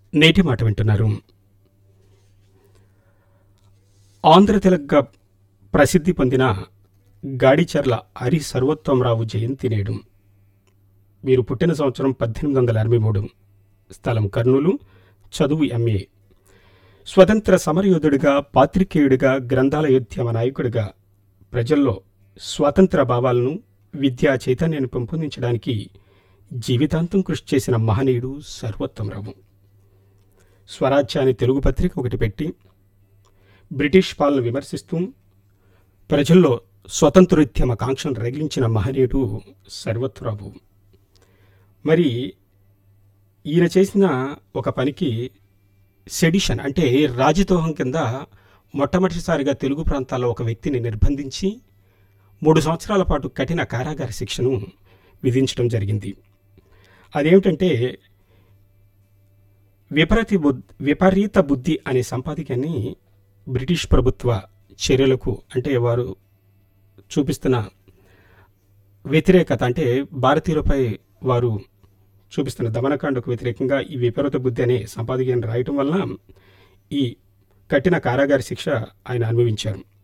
నేటి మాట వింటున్నారు ఆంధ్ర తెలగ్గా ప్రసిద్ధి పొందిన గాడిచర్ల హరి సర్వోత్తమరావు జయంతి నేడు వీరు పుట్టిన సంవత్సరం పద్దెనిమిది వందల ఎనభై మూడు స్థలం కర్నూలు చదువు ఎంఏ స్వతంత్ర సమరయోధుడిగా పాత్రికేయుడిగా గ్రంథాలయోద్యమ నాయకుడిగా ప్రజల్లో స్వాతంత్ర భావాలను విద్యా చైతన్యాన్ని పెంపొందించడానికి జీవితాంతం కృషి చేసిన మహనీయుడు సర్వోత్తమరావు స్వరాజ్యాన్ని తెలుగు పత్రిక ఒకటి పెట్టి బ్రిటిష్ పాలన విమర్శిస్తూ ప్రజల్లో స్వతంత్రోద్యమ కాంక్షను రగిలించిన మహనీయుడు సర్వత్వరావు మరి ఈయన చేసిన ఒక పనికి సెడిషన్ అంటే రాజద్రోహం కింద మొట్టమొదటిసారిగా తెలుగు ప్రాంతాల్లో ఒక వ్యక్తిని నిర్బంధించి మూడు సంవత్సరాల పాటు కఠిన కారాగార శిక్షను విధించడం జరిగింది అదేమిటంటే విపరీత బుద్ధి విపరీత బుద్ధి అనే సంపాదకాన్ని బ్రిటిష్ ప్రభుత్వ చర్యలకు అంటే వారు చూపిస్తున్న వ్యతిరేకత అంటే భారతీయులపై వారు చూపిస్తున్న దమనకాండకు వ్యతిరేకంగా ఈ విపరీత బుద్ధి అనే సంపాదకీయాన్ని రాయటం వలన ఈ కఠిన కారాగార శిక్ష ఆయన అనుభవించారు